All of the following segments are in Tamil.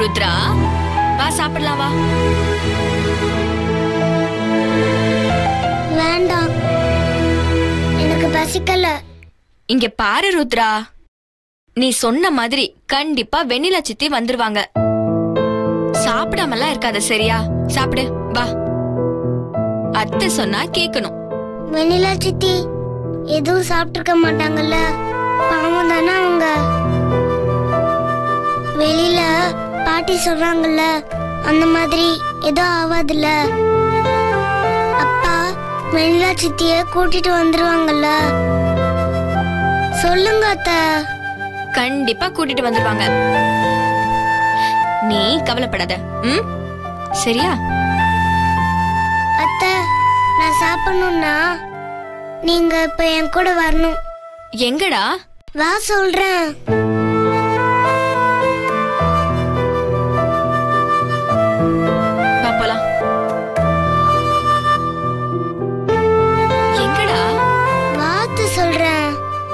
ருத்ரா வா சாப்பிடலாம் வா வேண்டாம் எனக்கு பசிக்கல இங்க பாரு ருத்ரா நீ சொன்ன மாதிரி கண்டிப்பா வெண்ணிலா சித்தி வந்துருவாங்க சாப்பிடாமலாம் இருக்காத சரியா சாப்பிடு வா அத்தை சொன்னா கேக்கணும் வெண்ணிலா சித்தி எதுவும் சாப்பிட்டுருக்க மாட்டாங்கல்ல பாவம் தானே அவங்க வெளியில பாட்டி சொல்றாங்கல்ல அந்த மாதிரி எதுவும் ஆகாதுல்ல அப்பா வெண்ணிலா சித்திய கூட்டிட்டு வந்துருவாங்கல்ல சொல்லுங்க அத்தை கண்டிப்பா கூட்டிட்டு வந்துருவாங்க நீ கவலைப்படாத ம் சரியா அத்தை நான் சாப்பிடணும்னா நீங்க இப்ப என் கூட வரணும் எங்கடா வா சொல்றேன் வா போலாம் எங்கடா வாத்து சொல்றேன்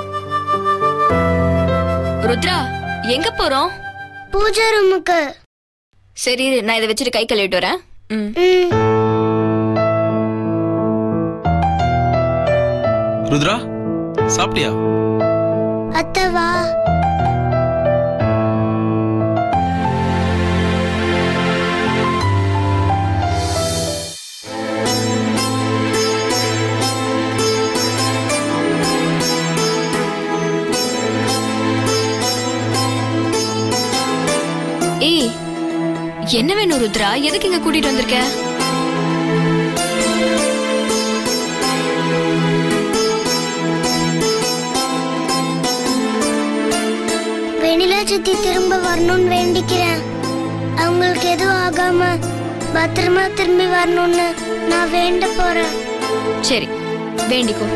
ருத்ரா எங்க போறோம் பூஜை ரூமுக்கு சரி இரு, நான் இதை வச்சுட்டு கை கழுவிட்டு வரேன் ம் ம் ருத்ரா சாப்பிட்டியா அத்தை வா ஏய் என்ன வேணும் ருத்ரா எதுக்கு இங்க கூட்டிட்டு வந்திருக்க வெண்ணிலா சித்தி திரும்ப வரணும்னு வேண்டிக்கிறேன் அவங்களுக்கு எதுவும் ஆகாம பத்திரமா திரும்பி வரணும்னு நான் வேண்ட போறேன் சரி வேண்டிக்கோ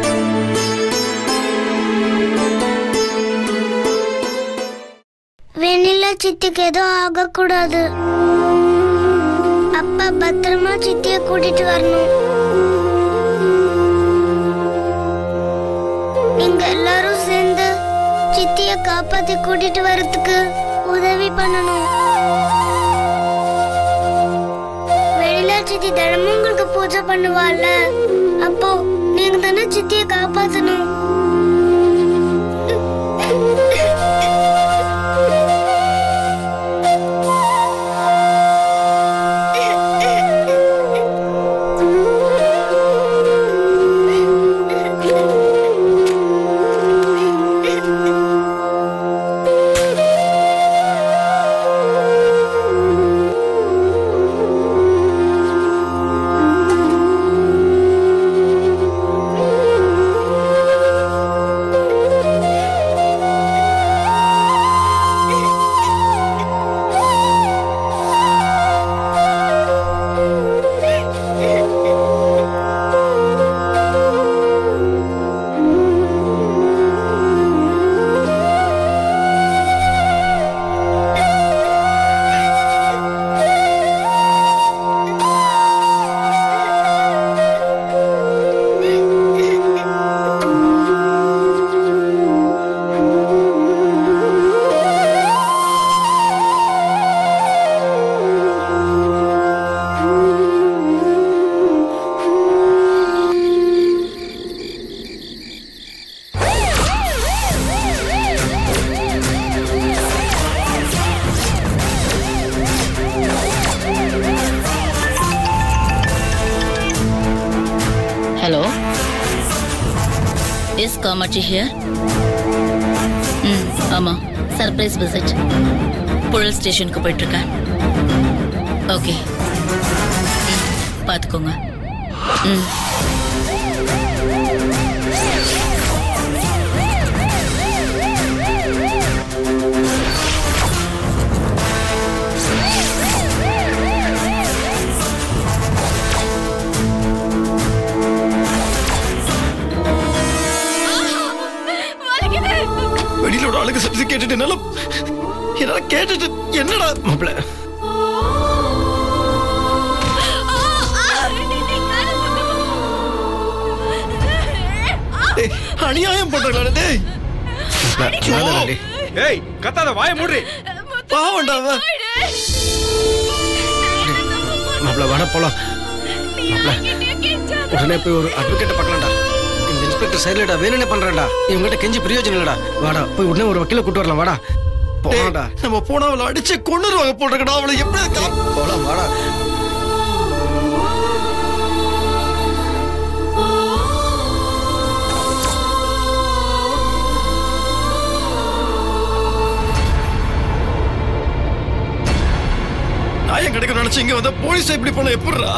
வெண்ணிலா சித்திக்கு எதுவும் ஆகக்கூடாது அப்பா பத்திரமா சித்திய கூட்டிட்டு வரணும் நீங்க எல்லாரும் சேர்ந்து சித்திய காப்பாத்தி கூட்டிட்டு வரதுக்கு உதவி பண்ணணும் வெண்ணிலா சித்தி தினமும் உங்களுக்கு பூஜை பண்ணுவாள்ல அப்போ நீங்க தானே சித்திய காப்பாத்தணும் ஹலோ எஸ் காமாட்சி ஹியர் ம் ஆமாம் சர்ப்ரைஸ் விசிட் புழல் ஸ்டேஷனுக்கு போயிட்டுருக்கேன் ஓகே ம் பார்த்துக்கோங்க ம் வெளியில ஒரு ஆளுக்கு சர்டிஃபிகேட் கேட்டுட்டு என்னால என்னால கேட்டுட்டு என்னடா மாப்பிள்ள டேய், அநியாயம் பண்றாங்களா டேய் மாப்பிள, வேணாம்டா டேய். ஏய் கத்தாத வாய மூடுறி பாவம்டா அவன் மாப்பிள வாடா போலாம் மாப்பிள உடனே போய் ஒரு அட்வொகேட்டை பார்க்கலாம்டா இந்த இன்ஸ்பெக்டர் சைலடா வேணும்னே பண்றான்டா இவங்ககிட்ட கெஞ்சி பிரயோஜனம் இல்லடா வாடா போய் உடனே ஒரு வக்கீல கூட்டு வரலாம் வாடா போலாம்டா நம்ம போனா அவளை அடிச்சு கொண்டுருவாங்க போட்டுக்கடா அவளை எப்படி கா- போலாம் வாடா நியாயம் கிடைக்கும் நினைச்சு இங்க வந்தா போலீஸ் இப்படி பண்ண எப்படிடா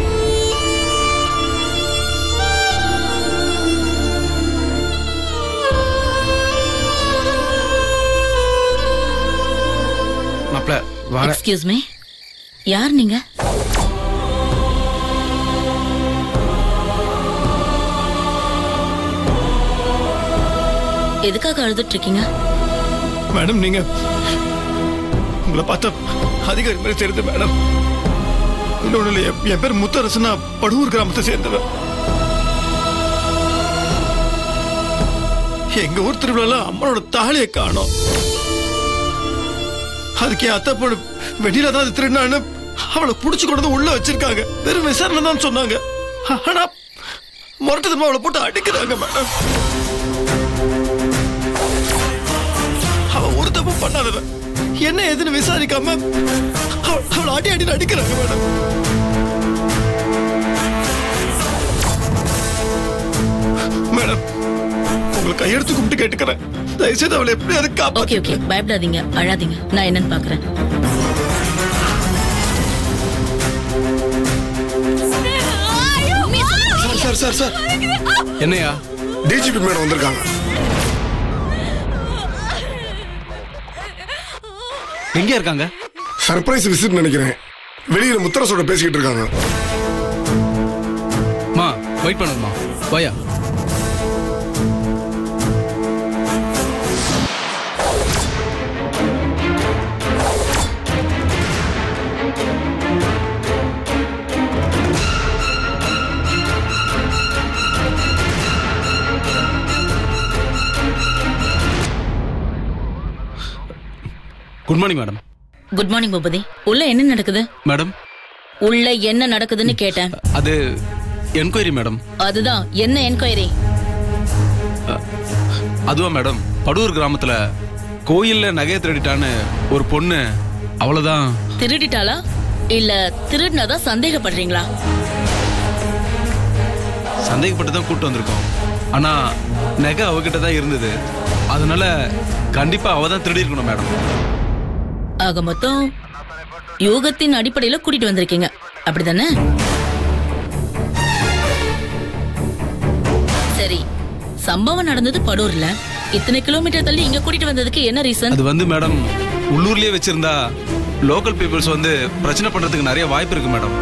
மாப்பிள வாடா எக்ஸ்கியூஸ் மீ யார் நீங்க எதுக்காக அழுதுட்டு இருக்கீங்க மேடம் நீங்க உங்களை பார்த்தா அதிகாரி மாதிரி தெரியுது மேடம் இன்னொன்னு இல்லை, என் என் பேர் முத்தரசு நான் படூர் கிராமத்தை சேர்ந்தவன் எங்க ஊர் திருவிழால அம்மனோட தாலியை காணோம் அதுக்கு என் அத்தை பொண்ணு வெளியில தான் அது திருடினான்னு அவளை புடிச்சு கொண்டு வந்து உள்ள வச்சிருக்காங்க வெறும் விசாரணை தான் சொன்னாங்க ஆனா முரட்டத்தனமா அவளை போட்டு அடிக்கிறாங்க மேடம் அவ ஒரு தப்பு பண்ணாதவ என்ன ஏதுன்னு விசாரிக்காம அவ- அவளை அடி அடி அடிக்கிறாங்க மேடம் மேடம் உங்களை கையெடுத்து கும்பிட்டு கேட்டுக்கிறேன் தயவுசெய்து அவளை எப்படியாவது ஓகே காப்பாத்து ஓகே பயப்படாதீங்க அழாதீங்க நான் என்னன்னு பாக்குறேன் சார் சார் சார் என்னையா டிஜிபி மேடம் வந்திருக்காங்க எங்க இருக்காங்க சர்ப்ரைஸ் விசிட் நினைக்கிறேன் வெளியில முத்தரசோட பேசிக்கிட்டு இருக்காங்க மா வெயிட் பண்ணுங்கம்மா வாயா good morning madam good morning Boopathi உள்ள என்ன நடக்குது மேடம் உள்ள என்ன நடக்குதுன்னு கேட்டேன் அது என்கொயரி மேடம் அதுதான் என்ன என்கொயரி அதுவா மேடம் படூர் கிராமத்துல கோயில்ல நகையை திருடிட்டான்னு ஒரு பொண்ணு அவ்வளவுதான் திருடிட்டாளா இல்ல திருடினதா சந்தேகப்படுறீங்களா சந்தேகப்பட்டு தான் கூட்டு வந்திருக்கோம் ஆனா நகை அவகிட்ட தான் இருந்தது அதனால கண்டிப்பா அவ தான் திருடி இருக்கணும் மேடம் ஆக மொத்தம் யோகத்தின் அடிப்படையில கூட்டிட்டு வந்திருக்கீங்க அப்படிதானே சரி சம்பவம் நடந்தது படூர்ல இத்தனை கிலோமீட்டர் தள்ளி இங்க கூட்டிட்டு வந்ததுக்கு என்ன ரீசன் அது வந்து மேடம் உள்ளூர்லயே வச்சிருந்தா லோக்கல் பீப்புள்ஸ் வந்து பிரச்சனை பண்றதுக்கு நிறைய வாய்ப்பு இருக்கு மேடம்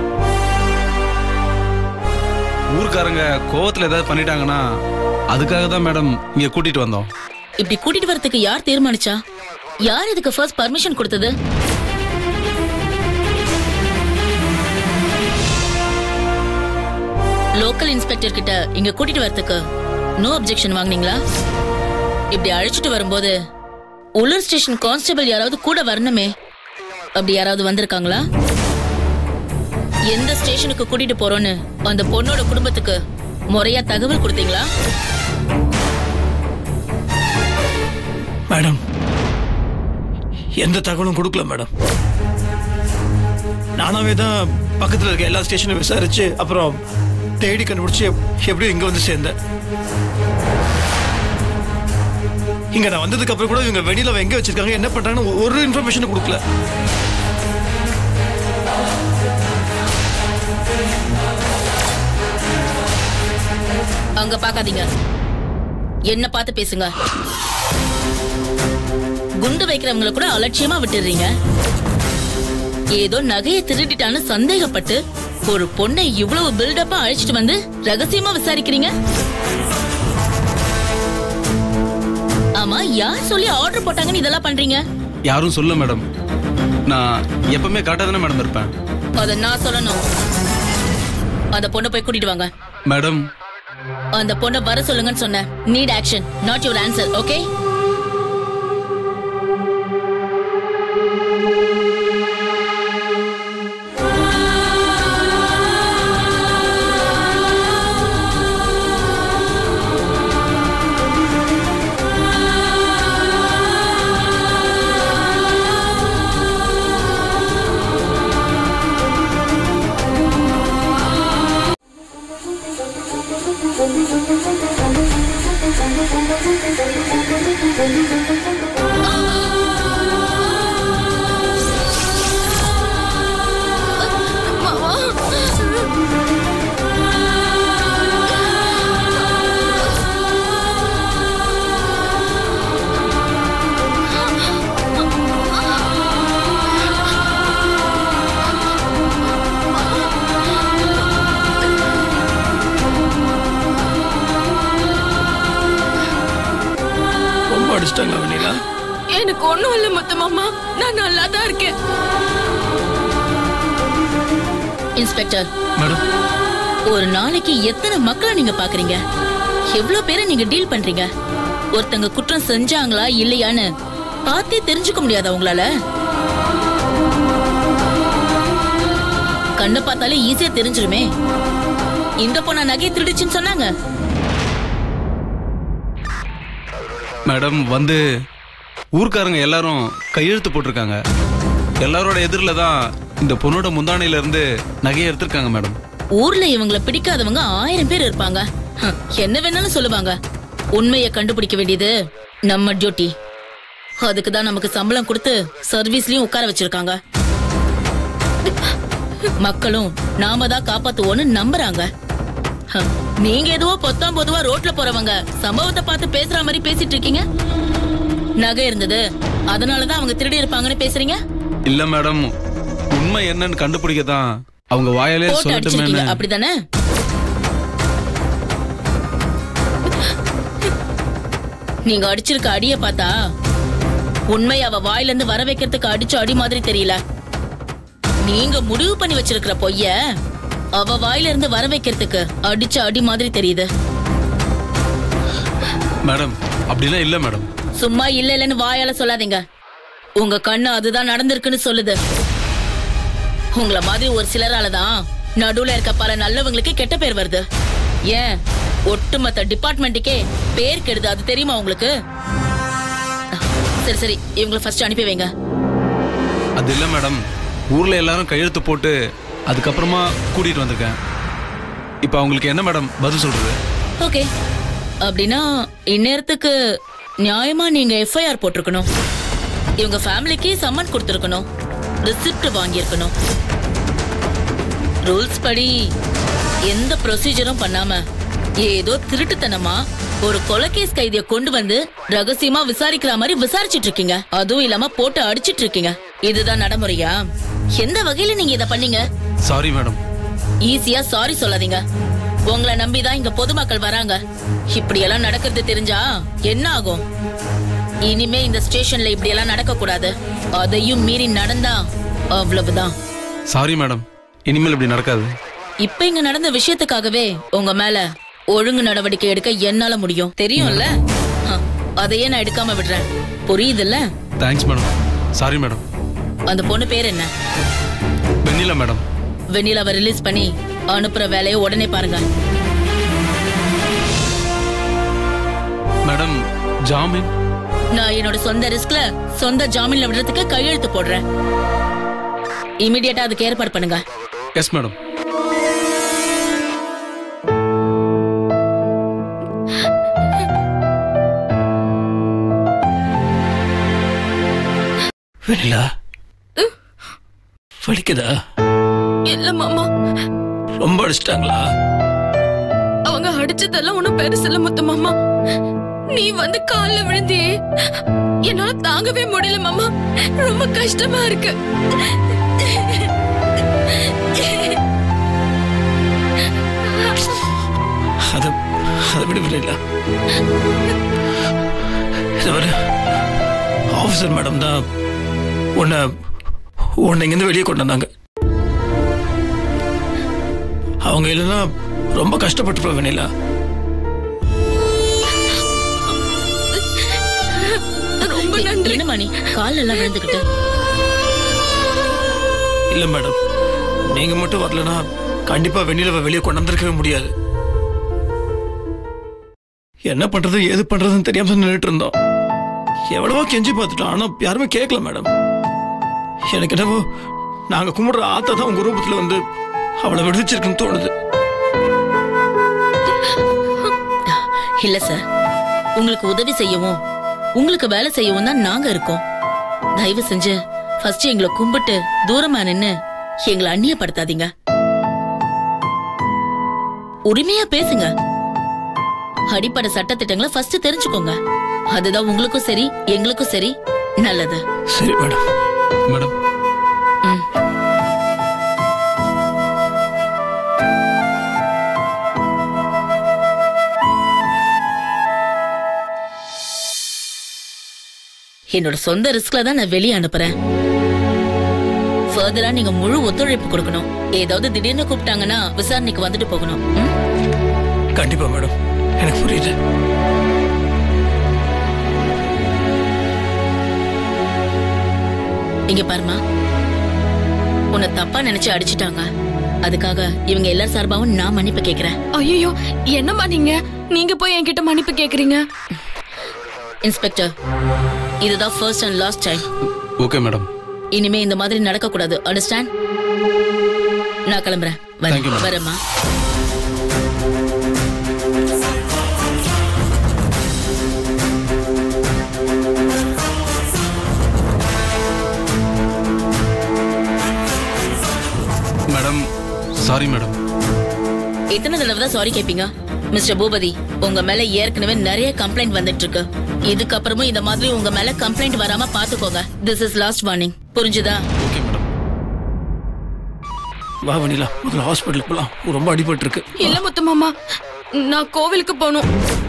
ஊர்க்காரங்க கோவத்துல ஏதாவது பண்ணிட்டாங்கன்னா அதுக்காக தான் மேடம் இங்க கூட்டிட்டு வந்தோம் இப்படி கூட்டிட்டு வரதுக்கு யார் தீர்மானிச்சா யார் இதுக்கு ஃபர்ஸ்ட் பர்மிஷன் கொடுத்தது லோக்கல் இன்ஸ்பெக்டர் கிட்ட இங்க கூட்டிட்டு வரதுக்கு நோ அப்ஜெக்ஷன் வாங்குனீங்களா இப்படி அழைச்சிட்டு வரும்போது உள்ளூர் ஸ்டேஷன் கான்ஸ்டபிள் யாராவது கூட வரணுமே அப்படி யாராவது வந்திருக்காங்களா எந்த ஸ்டேஷனுக்கு கூட்டிட்டு போறோம்னு அந்த பொண்ணோட குடும்பத்துக்கு முறையா தகவல் கொடுத்தீங்களா மேடம் எந்த தகவலும் கொடுக்கல மேடம் நானாவே தான் பக்கத்துல இருக்க எல்லா ஸ்டேஷனும் விசாரிச்சு அப்புறம் தேடி கண்டுபிடிச்சு எப்படியும் இங்க வந்து சேர்ந்தேன் இங்க நான் வந்ததுக்கு அப்புறம் கூட இவங்க வெளியில எங்க வச்சிருக்காங்க என்ன பண்றாங்கன்னு ஒரு இன்ஃபர்மேஷனும் கொடுக்கல அங்க பாக்காதீங்க என்ன பார்த்து பேசுங்க குண்டு வைக்கிறவங்கள கூட அலட்சியமா விட்டுறீங்க ஏதோ நகையை திருடிட்டான்னு சந்தேகப்பட்டு ஒரு பொண்ணை இவ்வளவு பில்டப்பா அழைச்சிட்டு வந்து ரகசியமா விசாரிக்கிறீங்க ஆமா யார் சொல்லி ஆர்டர் போட்டாங்கன்னு இதெல்லாம் பண்றீங்க யாரும் சொல்ல மேடம் நான் எப்பவுமே கரெக்டாக தானே மேடம் இருப்பேன் அத நான் சொல்லணும் அந்த பொண்ணை போய் கூட்டிட்டு வாங்க மேடம் அந்த பொண்ணை வர சொல்லுங்கன்னு சொன்னேன் need action not your answer okay அடிச்சிட்டாங்களா வெண்ணிலா எனக்கு ஒண்ணும் இல்ல முத்து மாமா நான் நல்லா தான் இருக்கேன் இன்ஸ்பெக்டர் மேடம் ஒரு நாளைக்கு எத்தனை மக்களை நீங்க பாக்குறீங்க எவ்வளவு பேரை நீங்க டீல் பண்றீங்க ஒருத்தங்க குற்றம் செஞ்சாங்களா இல்லையான்னு பார்த்தே தெரிஞ்சுக்க முடியாதா உங்களால கண்ணை பார்த்தாலே ஈஸியா தெரிஞ்சிருமே இந்த பொண்ணா நகையை திருடிச்சுன்னு சொன்னாங்க மேடம் வந்து ஊர்க்காரங்க எல்லாரும் கையெழுத்து போட்டிருக்காங்க எல்லாரோட எதிரில் தான் இந்த பொண்ணோட முந்தானையில இருந்து நகையை எடுத்திருக்காங்க மேடம் ஊர்ல இவங்கள பிடிக்காதவங்க ஆயிரம் பேர் இருப்பாங்க ஹம், என்ன வேணாலும் சொல்லுவாங்க உண்மையை கண்டுபிடிக்க வேண்டியது நம்ம டியூட்டி அதுக்கு தான் நமக்கு சம்பளம் கொடுத்து சர்வீஸ்லயும் உட்கார வச்சிருக்காங்க மக்களும் நாம தான் காப்பாத்துவோன்னு நம்புறாங்க ஹம், நீங்க எதுவோ பொத்தாம் பொதுவா ரோட்ல போறவங்க சம்பவத்தை பார்த்து பேசுற மாதிரி பேசிட்டு இருக்கீங்க நகை இருந்தது அதனாலதான் அவங்க திருடி இருப்பாங்கன்னு பேசுறீங்க இல்ல மேடம் உண்மை என்னன்னு கண்டுபிடிக்க தான் அவங்க வாயாலே போட்டு அடிச்சிருக்கீங்க சொல்லட்டுமே அப்படிதானே நீங்க அடிச்சிருக்க அடிய பார்த்தா உண்மை அவ வாயில இருந்து வர வைக்கிறதுக்கு அடிச்ச அடி மாதிரி தெரியல நீங்க முடிவு பண்ணி வச்சிருக்கிற பொய்ய அவ வாயில இருந்து வர வைக்கிறதுக்கு அடிச்ச அடி மாதிரி தெரியுது மேடம் அப்படிலாம் இல்ல மேடம் சும்மா இல்ல இல்லன்னு வாயால சொல்லாதீங்க உங்க கண்ணு அதுதான் நடந்திருக்குன்னு சொல்லுது உங்கள மாதிரி ஒரு சிலரால தான் நடுவுல இருக்க பல நல்லவங்களுக்கு கெட்ட பேர் வருது ஏன் ஒட்டுமொத்த டிபார்ட்மெண்ட்டுக்கே பேர் கெடுது அது தெரியுமா உங்களுக்கு சரி சரி இவங்கள ஃபர்ஸ்ட் அனுப்பி வைங்க அது இல்ல மேடம் ஊர்ல எல்லாரும் கையெழுத்து போட்டு அதுக்கப்புறமா கூட்டிட்டு வந்திருக்கேன் இப்போ அவங்களுக்கு என்ன மேடம் பதில் சொல்றது ஓகே அப்படின்னா இந்நேரத்துக்கு நியாயமா நீங்க எஃப்ஐஆர் போட்டிருக்கணும் இவங்க ஃபேமிலிக்கு சம்மன் கொடுத்துருக்கணும் ரிசிப்ட் வாங்கியிருக்கணும் ரூல்ஸ் படி எந்த ப்ரொசீஜரும் பண்ணாம ஏதோ திருட்டுத்தனமா ஒரு கொலைகேஸ் கைதிய கொண்டு வந்து ரகசியமா விசாரிக்கிற மாதிரி விசாரிச்சிட்டு இருக்கீங்க அதுவும் இல்லாம போட்டு அடிச்சிட்டு இருக்கீங்க இதுதான் நடைமுறையா எந்த வகையில நீங்க இத பண்ணீங்க சாரி மேடம் ஈஸியா சாரி சொல்லாதீங்க உங்களை நம்பிதான் இங்க பொதுமக்கள் வராங்க இப்படி எல்லாம் நடக்கிறது தெரிஞ்சா என்ன ஆகும் இனிமே இந்த ஸ்டேஷன்ல இப்படி எல்லாம் நடக்க கூடாது அதையும் மீறி நடந்தா அவ்வளவுதான் சாரி மேடம் இனிமேல் இப்படி நடக்காது இப்ப இங்க நடந்த விஷயத்துக்காகவே உங்க மேல ஒழுங்கு நடவடிக்கை எடுக்க என்னால முடியும் தெரியும்ல ஹ, அதையே நான் எடுக்காம விடுறேன் புரியுதுல்ல தேங்க்ஸ் மேடம் சாரி மேடம் அந்த பொண்ணு பேர் என்ன வெண்ணிலா மேடம் வெண்ணிலாவை ரிலீஸ் பண்ணி அனுப்புற வேலையை உடனே பாருங்க மேடம் ஜாமீன் நான் என்னோட சொந்த ரிஸ்க்ல சொந்த ஜாமீன்ல விடுறதுக்கு கையெழுத்து போடுறேன் இமிடியேட்டா அதுக்கு ஏற்பாடு பண்ணுங்க எஸ் மேடம் வெண்ணிலா வலிக்குதா இல்ல மாமா ரொம்ப அடிச்சிட்டாங்களா அவங்க அடிச்சதெல்லாம் ஒண்ணும் பெருசு இல்ல முத்து மாமா நீ வந்து கால்ல விழுந்தியே என்னால தாங்கவே முடியல மாமா ரொம்ப கஷ்டமா இருக்கு அதை அதை விட வெண்ணிலா இதுவரை ஆஃபீஸர் மேடம் தான் உன்னை உன்னை இங்கேருந்து வெளியே கொண்டு வந்தாங்க அவங்க இல்லைன்னா ரொம்ப கஷ்டப்பட்டுருப்ப வெண்ணிலா ரொம்ப நன்றி என்ன மணி கால் எல்லாம் விழுந்துகிட்டு இல்ல மேடம் நீங்க மட்டும் வரலனா கண்டிப்பா வெண்ணிலவை வெளியே கொண்டு வந்திருக்கவே முடியாது என்ன பண்றது ஏது பண்றதுன்னு தெரியாம நின்றுட்டு இருந்தோம் எவ்வளவோ கெஞ்சி பார்த்துட்டோம் ஆனா யாருமே கேட்கல மேடம் எனக்கு என்னவோ நாங்க கும்பிடுற ஆத்தா தான் உங்க ரூபத்துல வந்து அவளை விடுவிச்சிருக்குன்னு தோணுது இல்ல சார் உங்களுக்கு உதவி செய்யவும் உங்களுக்கு வேலை செய்யவும் தான் நாங்க இருக்கோம் தயவு செஞ்சு ஃபர்ஸ்ட் எங்களை கும்பிட்டு தூரமா நின்னு எங்களை அந்நியப்படுத்தாதீங்க உரிமையா பேசுங்க அடிப்படை சட்டத்திட்டங்களை ஃபர்ஸ்ட் தெரிஞ்சுக்கோங்க அதுதான் உங்களுக்கும் சரி எங்களுக்கும் சரி நல்லது சரி மேடம் மேடம் ம். என்னோட சொந்த ரிஸ்க்ல தான் நான் வெளியே அனுப்புறேன் ஃபர்தரா நீங்க முழு ஒத்துழைப்பு கொடுக்கணும் ஏதாவது திடீர்னு கூப்பிட்டாங்கன்னா விசாரணைக்கு வந்துட்டு போகணும் ம்? கண்டிப்பா மேடம் எனக்கு புரியுது இங்க பாருமா உன்னை தப்பா நினைச்சு அடிச்சிட்டாங்க அதுக்காக இவங்க எல்லார் சார்பாவும் நான் மன்னிப்பு கேக்குறேன் ஐயோ என்னம்மா நீங்க நீங்க போய் என்கிட்ட மன்னிப்பு கேக்குறீங்க இன்ஸ்பெக்டர் இதுதான் first and last time okay madam இனிமே இந்த மாதிரி நடக்க கூடாது அண்டர்ஸ்டாண்ட் நான் கிளம்புறேன் Thank you, வரேன் madam. வரேம்மா மேடம் சாரி மேடம் எத்தனை தடவை தான் சாரி கேப்பீங்க மிஸ்டர் பூபதி உங்க மேல ஏற்கனவே நிறைய கம்ப்ளைண்ட் வந்துட்டு இருக்கு இதுக்கப்புறமும் இந்த மாதிரி உங்க மேல கம்ப்ளைண்ட் வராம பாத்துக்கோங்க திஸ் இஸ் லாஸ்ட் வார்னிங் புரிஞ்சுதா ஓகே மேடம் வா வனிலா முதல்ல ஹாஸ்பிட்டலுக்கு போலாம் ரொம்ப அடிபட்டு இருக்கு இல்ல முத்து மாமா நான் கோவிலுக்கு போகணும்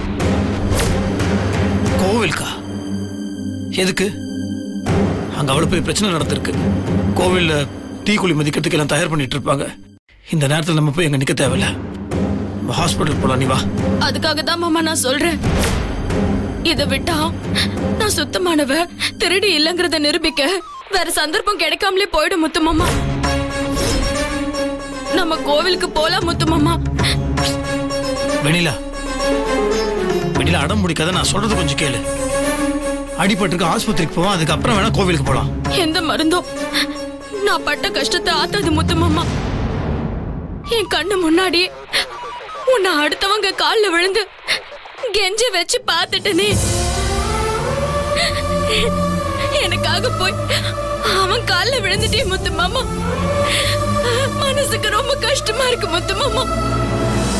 கோவிலுக்கா எதுக்கு அங்க அவ்வளவு பெரிய பிரச்சனை நடந்திருக்கு கோவில்ல தீக்குழி மதிக்கிறதுக்கு எல்லாம் தயார் பண்ணிட்டு இருப்பாங்க இந்த நேரத்துல நம்ம போய் அங்க நிக்க தேவையில்ல ஹாஸ்பிட்டல் போலாம் நீ வா அதுக்காக தான் மாமா நான் சொல்றேன் இதை விட்டா நான் சுத்தமானவ திருடி இல்லைங்கிறத நிரூபிக்க வேற சந்தர்ப்பம் கிடைக்காமலே போயிடும் முத்து மாமா நம்ம கோவிலுக்கு போலாம் முத்து மாமா வெனிலா வெனிலா அடம் முடிக்காத நான் சொல்றது கொஞ்சம் கேளு அடிபட்டிருக்கு ஆஸ்பத்திரிக்கு போவோம் அதுக்கப்புறம் வேணா கோவிலுக்கு போலாம் எந்த மருந்தும் நான் பட்ட கஷ்டத்தை ஆத்தாது முத்து மாமா என் கண்ணு முன்னாடி உன்னை அடுத்தவங்க கால்ல விழுந்து கெஞ்சி வச்சு பார்த்துட்டனே எனக்காக போய் அவன் கால்ல விழுந்துட்டே முத்து மாமா மனசுக்கு ரொம்ப கஷ்டமா இருக்கு முத்து மாமா